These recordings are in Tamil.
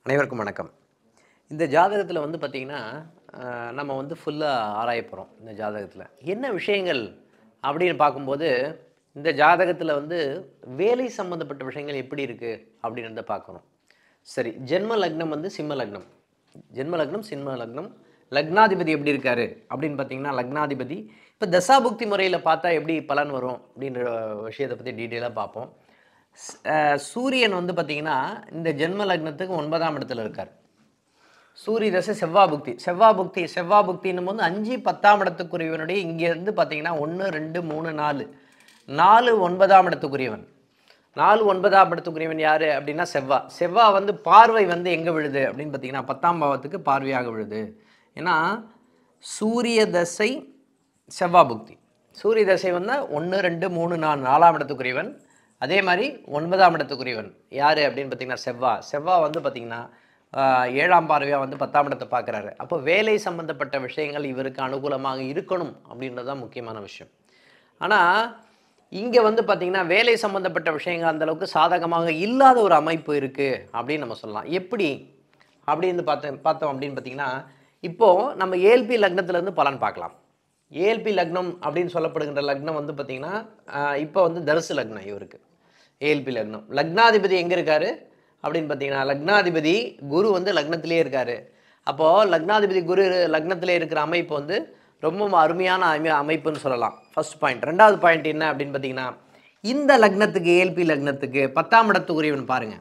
அனைவருக்கும் வணக்கம் இந்த ஜாதகத்தில் வந்து பார்த்திங்கன்னா அஹ், நம்ம வந்து ஃபுல்லாக ஆராய போகிறோம் இந்த ஜாதகத்தில் என்ன விஷயங்கள் அப்படின்னு பார்க்கும்போது இந்த ஜாதகத்தில் வந்து வேலை சம்மந்தப்பட்ட விஷயங்கள் எப்படி இருக்குது அப்படின்றத பார்க்கணும் சரி ஜென்ம லக்னம் வந்து சிம்ம லக்னம் ஜென்ம லக்னம் சிம்ம லக்னம் லக்னாதிபதி எப்படி இருக்காரு அப்படின்னு பார்த்தீங்கன்னா லக்னாதிபதி இப்போ தசாபுக்தி முறையில் பார்த்தா எப்படி பலன் வரும் அப்படின்ற விஷயத்தை பற்றி டீட்டெயிலாக பார்ப்போம் ஸ்- அஹ் சூரியன் வந்து பார்த்தீங்கன்னா இந்த ஜென்ம லக்னத்துக்கு ஒன்பதாம் இடத்துல இருக்கார் சூரிய தசை செவ்வாய் புக்தி செவ்வாய் புக்தி செவ்வாய் புக்தின்னும் போது அஞ்சு பத்தாம் இடத்துக்குரியவனுடைய இங்கேருந்து பார்த்தீங்கன்னா ஒன்று ரெண்டு மூணு நாலு நாலு ஒன்பதாம் இடத்துக்குரியவன் நாலு ஒன்பதாம் இடத்துக்குரியவன் யார் அப்படின்னா செவ்வாய் செவ்வாய் வந்து பார்வை வந்து எங்கே விழுது அப்படின்னு பார்த்தீங்கன்னா பத்தாம் பாவத்துக்கு பார்வையாக விழுது ஏன்னா சூரிய தசை செவ்வாய் புக்தி சூரிய தசை வந்து ஒன்று ரெண்டு மூணு நாலு நாலாம் இடத்துக்குரியவன் அதே மாதிரி ஒன்பதாம் இடத்துக்குரியவன் யார் அப்படின்னு பார்த்தீங்கன்னா செவ்வாய் செவ்வாய் வந்து பார்த்தீங்கன்னா ஆஹ், ஏழாம் பார்வையாக வந்து பத்தாம் இடத்தை பார்க்குறாரு அப்போ வேலை சம்பந்தப்பட்ட விஷயங்கள் இவருக்கு அனுகூலமாக இருக்கணும் அப்படின்றது தான் முக்கியமான விஷயம் ஆனால் இங்கே வந்து பார்த்திங்கன்னா வேலை சம்மந்தப்பட்ட விஷயங்கள் அந்த அளவுக்கு சாதகமாக இல்லாத ஒரு அமைப்பு இருக்குது அப்படின்னு நம்ம சொல்லலாம் எப்படி அப்படின்னு பார்த்து பார்த்தோம் அப்படின்னு பார்த்தீங்கன்னா இப்போது நம்ம ஏல்பி லக்னத்துலேருந்து பலன் பார்க்கலாம் ஏல்பி லக்னம் அப்படின்னு சொல்லப்படுகின்ற லக்னம் வந்து பார்த்திங்கன்னா இப்போ வந்து தனுசு லக்னம் இவருக்கு ஏல்பி லக்னம் லக்னாதிபதி எங்கே இருக்காரு அப்படின்னு பார்த்தீங்கன்னா லக்னாதிபதி குரு வந்து லக்னத்திலே இருக்காரு அப்போது லக்னாதிபதி குரு லக்னத்திலே இருக்கிற அமைப்பு வந்து ரொம்ப அருமையான அமை அமைப்புன்னு சொல்லலாம் ஃபர்ஸ்ட் பாயிண்ட் ரெண்டாவது பாயிண்ட் என்ன அப்படின்னு பார்த்தீங்கன்னா இந்த லக்னத்துக்கு ஏல்பி லக்னத்துக்கு பத்தாம் இடத்துக்குரியவன் பாருங்கள்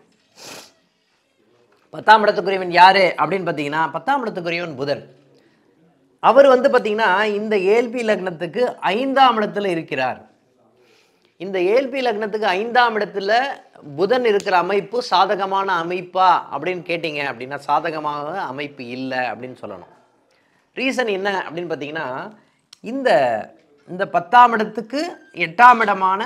பத்தாம் இடத்துக்குரியவன் யாரு அப்படின்னு பார்த்தீங்கன்னா பத்தாம் இடத்துக்குரியவன் புதன் அவர் வந்து பார்த்தீங்கன்னா இந்த ஏல்பி லக்னத்துக்கு ஐந்தாம் இடத்துல இருக்கிறார் இந்த ஏல்பி லக்னத்துக்கு ஐந்தாம் இடத்துல புதன் இருக்கிற அமைப்பு சாதகமான அமைப்பா அப்படின்னு கேட்டிங்க அப்படின்னா சாதகமாக அமைப்பு இல்லை அப்படின்னு சொல்லணும் ரீசன் என்ன அப்படின்னு பார்த்தீங்கன்னா இந்த இந்த பத்தாம் இடத்துக்கு எட்டாம் இடமான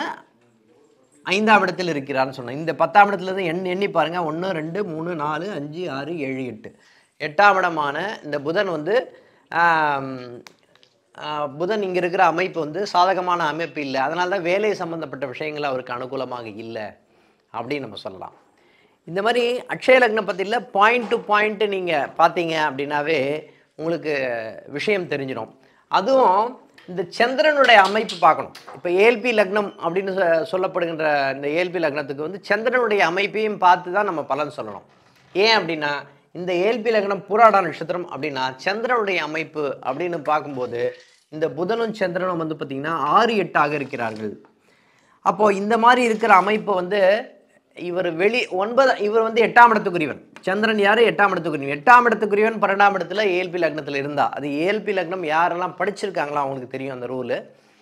ஐந்தாம் இடத்தில் இருக்கிறான்னு சொன்னேன் இந்த பத்தாம் இடத்துல இருந்து எண் எண்ணி பாருங்க ஒன்று ரெண்டு மூணு நாலு அஞ்சு ஆறு ஏழு எட்டு எட்டாம் இடமான இந்த புதன் வந்து ஆம், ஆ, புதன் இங்கே இருக்கிற அமைப்பு வந்து சாதகமான அமைப்பு இல்லை அதனால தான் வேலை சம்பந்தப்பட்ட விஷயங்கள் அவருக்கு அனுகூலமாக இல்லை அப்படின்னு நம்ம சொல்லலாம் இந்த மாதிரி அக்ஷய லக்ன பற்றியில் பாயிண்ட் டு பாயிண்ட்டு நீங்கள் பார்த்தீங்க அப்படின்னாவே உங்களுக்கு விஷயம் தெரிஞ்சிடும் அதுவும் இந்த சந்திரனுடைய அமைப்பு பார்க்கணும் இப்போ ஏல்பி லக்னம் அப்படின்னு சொ- சொல்லப்படுகின்ற இந்த ஏல்பி லக்னத்துக்கு வந்து சந்திரனுடைய அமைப்பையும் பார்த்து தான் நம்ம பலன் சொல்லணும் ஏன் அப்படின்னா இந்த ஏல்பி லக்னம் பூராட நட்சத்திரம் அப்படின்னா சந்திரனுடைய அமைப்பு அப்படின்னு பார்க்கும்போது இந்த புதனும் சந்திரனும் வந்து பார்த்திங்கன்னா ஆறு எட்டாக இருக்கிறார்கள் அப்போது இந்த மாதிரி இருக்கிற அமைப்பு வந்து இவர் வெளி ஒன்பது இவர் வந்து எட்டாம் இடத்துக்குரியவன் சந்திரன் யார் எட்டாம் இடத்துக்குரியவன் எட்டாம் இடத்துக்குரியவன் பன்னெண்டாம் இடத்துல ஏல்பி லக்னத்தில் இருந்தா அது ஏல்பி லக்னம் யாரெல்லாம் படிச்சிருக்காங்களோ அவங்களுக்கு தெரியும் அந்த ரூலு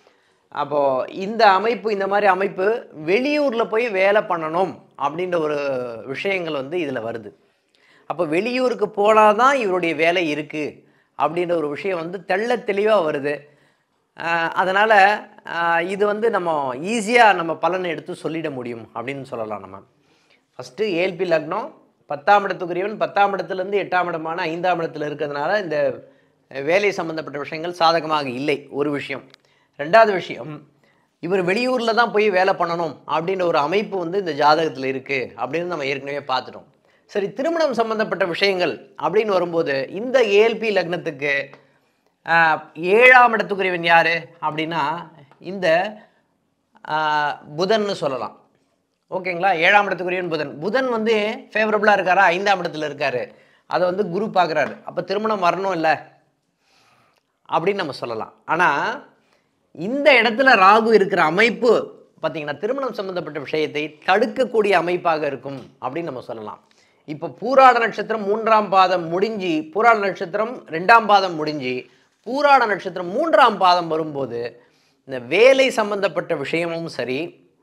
அப்போது இந்த அமைப்பு இந்த மாதிரி அமைப்பு வெளியூரில் போய் வேலை பண்ணணும் அப்படின்ற ஒரு விஷயங்கள் வந்து இதில் வருது அப்போ வெளியூருக்கு போனால் தான் இவருடைய வேலை இருக்குது அப்படின்ற ஒரு விஷயம் வந்து தெள்ள தெளிவாக வருது அதனால் இது வந்து நம்ம ஈஸியாக நம்ம பலனை எடுத்து சொல்லிட முடியும் அப்படின்னு சொல்லலாம் நம்ம ஃபஸ்ட்டு ஏல்பி லக்னம் பத்தாம் இடத்துக்குரியவன் பத்தாம் இடத்துலேருந்து எட்டாம் இடமான ஐந்தாம் இடத்துல இருக்கிறதுனால இந்த வேலை சம்மந்தப்பட்ட விஷயங்கள் சாதகமாக இல்லை ஒரு விஷயம் ரெண்டாவது விஷயம் இவர் வெளியூரில் தான் போய் வேலை பண்ணணும் அப்படின்ற ஒரு அமைப்பு வந்து இந்த ஜாதகத்தில் இருக்குது அப்படின்னு நம்ம ஏற்கனவே பார்த்துட்டோம் சரி திருமணம் சம்பந்தப்பட்ட விஷயங்கள் அப்படின்னு வரும்போது இந்த ஏல்பி லக்னத்துக்கு ஆஹ், ஏழாம் இடத்துக்குரியவன் யார் அப்படின்னா இந்த ஆஹ், புதன்னு சொல்லலாம் ஓகேங்களா ஏழாம் இடத்துக்குரியவன் புதன் புதன் வந்து ஃபேவரபுளாக இருக்காரா ஐந்தாம் இடத்துல இருக்காரு அதை வந்து குரு பார்க்குறாரு அப்போ திருமணம் வரணும் இல்லை அப்படின்னு நம்ம சொல்லலாம் ஆனால் இந்த இடத்துல ராகு இருக்கிற அமைப்பு பார்த்தீங்கன்னா திருமணம் சம்பந்தப்பட்ட விஷயத்தை தடுக்கக்கூடிய அமைப்பாக இருக்கும் அப்படின்னு நம்ம சொல்லலாம் இப்போ பூராட நட்சத்திரம் மூன்றாம் பாதம் முடிஞ்சு பூராட நட்சத்திரம் ரெண்டாம் பாதம் முடிஞ்சு பூராட நட்சத்திரம் மூன்றாம் பாதம் வரும்போது இந்த வேலை சம்பந்தப்பட்ட விஷயமும் சரி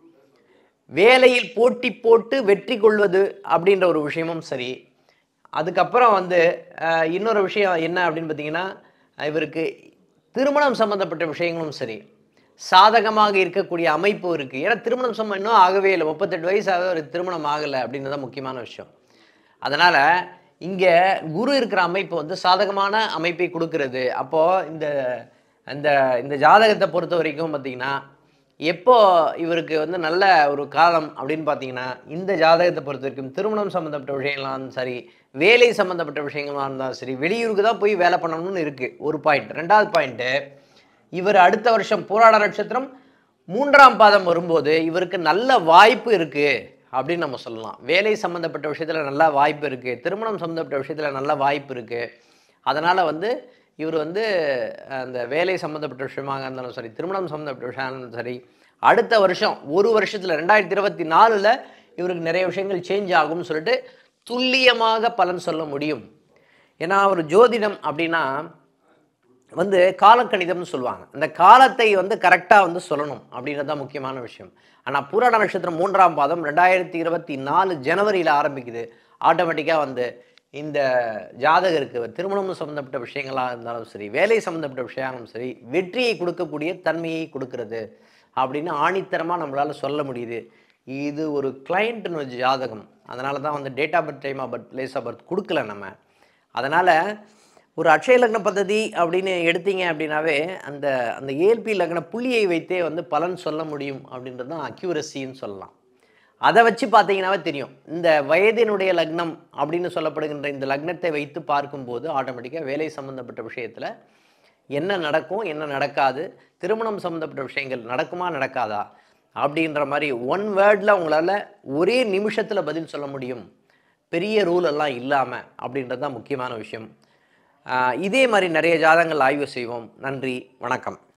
வேலையில் போட்டி போட்டு வெற்றி கொள்வது அப்படின்ற ஒரு விஷயமும் சரி அதுக்கப்புறம் வந்து அஹ், இன்னொரு விஷயம் என்ன அப்படின்னு பார்த்தீங்கன்னா இவருக்கு திருமணம் சம்மந்தப்பட்ட விஷயங்களும் சரி சாதகமாக இருக்கக்கூடிய அமைப்பு இருக்குது ஏன்னா திருமணம் சம்ம இன்னும் ஆகவே இல்லை முப்பத்தெட்டு வயசாக ஒரு திருமணம் ஆகலை அப்படின்றது தான் முக்கியமான விஷயம் அதனால் இங்கே குரு இருக்கிற அமைப்பு வந்து சாதகமான அமைப்பை கொடுக்கிறது அப்போது இந்த இந்த இந்த ஜாதகத்தை பொறுத்த வரைக்கும் பார்த்திங்கன்னா எப்போ இவருக்கு வந்து நல்ல ஒரு காலம் அப்படின்னு பார்த்தீங்கன்னா இந்த ஜாதகத்தை பொறுத்த வரைக்கும் திருமணம் சம்மந்தப்பட்ட விஷயங்களாம் சரி வேலை சம்மந்தப்பட்ட விஷயங்களா இருந்தாலும் சரி வெளியூருக்கு தான் போய் வேலை பண்ணணும்னு இருக்குது ஒரு பாயிண்ட் ரெண்டாவது பாயிண்ட்டு இவர் அடுத்த வருஷம் போராட நட்சத்திரம் மூன்றாம் பாதம் வரும்போது இவருக்கு நல்ல வாய்ப்பு இருக்குது அப்படின்னு நம்ம சொல்லலாம் வேலை சம்மந்தப்பட்ட விஷயத்தில் நல்ல வாய்ப்பு இருக்குது திருமணம் சம்மந்தப்பட்ட விஷயத்தில் நல்ல வாய்ப்பு இருக்குது அதனால் வந்து இவர் வந்து அந்த வேலை சம்மந்தப்பட்ட விஷயமாக இருந்தாலும் சரி திருமணம் சம்மந்தப்பட்ட விஷயமாக இருந்தாலும் சரி அடுத்த வருஷம் ஒரு வருஷத்தில் ரெண்டாயிரத்தி இருபத்தி நாலில் இவருக்கு நிறைய விஷயங்கள் சேஞ்ச் ஆகும்னு சொல்லிட்டு துல்லியமாக பலன் சொல்ல முடியும் ஏன்னா ஒரு ஜோதிடம் அப்படின்னா வந்து காலக்கணிதம்னு சொல்லுவாங்க அந்த காலத்தை வந்து கரெக்டாக வந்து சொல்லணும் அப்படின்றது தான் முக்கியமான விஷயம் ஆனால் பூராட நட்சத்திரம் மூன்றாம் பாதம் ரெண்டாயிரத்தி இருபத்தி நாலு ஜனவரியில் ஆரம்பிக்குது ஆட்டோமேட்டிக்காக வந்து இந்த ஜாதகருக்கு திருமணம் சம்மந்தப்பட்ட விஷயங்களாக இருந்தாலும் சரி வேலை சம்மந்தப்பட்ட விஷயங்களும் சரி வெற்றியை கொடுக்கக்கூடிய தன்மையை கொடுக்கிறது அப்படின்னு ஆணித்தரமாக நம்மளால் சொல்ல முடியுது இது ஒரு கிளைண்ட்னு ஜாதகம் அதனால தான் வந்து date of birth time of birth place of birth கொடுக்கல நம்ம அதனால் ஒரு அட்சய லக்ன பദ്ധதி அப்படின்னு எடுத்தீங்க அப்படின்னாவே அந்த அந்த ஏல்பி லக்ன புள்ளியை வைத்தே வந்து பலன் சொல்ல முடியும் அப்படின்றது தான் அக்யூரசின்னு சொல்லலாம் அதை வச்சு பார்த்தீங்கன்னாவே தெரியும் இந்த வயதினுடைய லக்னம் அப்படின்னு சொல்லப்படுகின்ற இந்த லக்னத்தை வைத்து பார்க்கும்போது ஆட்டோமேட்டிக்காக வேலை சம்மந்தப்பட்ட விஷயத்தில் என்ன நடக்கும் என்ன நடக்காது திருமணம் சம்மந்தப்பட்ட விஷயங்கள் நடக்குமா நடக்காதா அப்படின்ற மாதிரி ஒன் வேர்டில் உங்களால் ஒரே நிமிஷத்தில் பதில் சொல்ல முடியும் பெரிய ரூல் எல்லாம் இல்லாமல் அப்படின்றது தான் முக்கியமான விஷயம் ஆஹ் இதே மாதிரி நிறைய ஜாதகங்கள் ஆய்வு செய்வோம் நன்றி வணக்கம்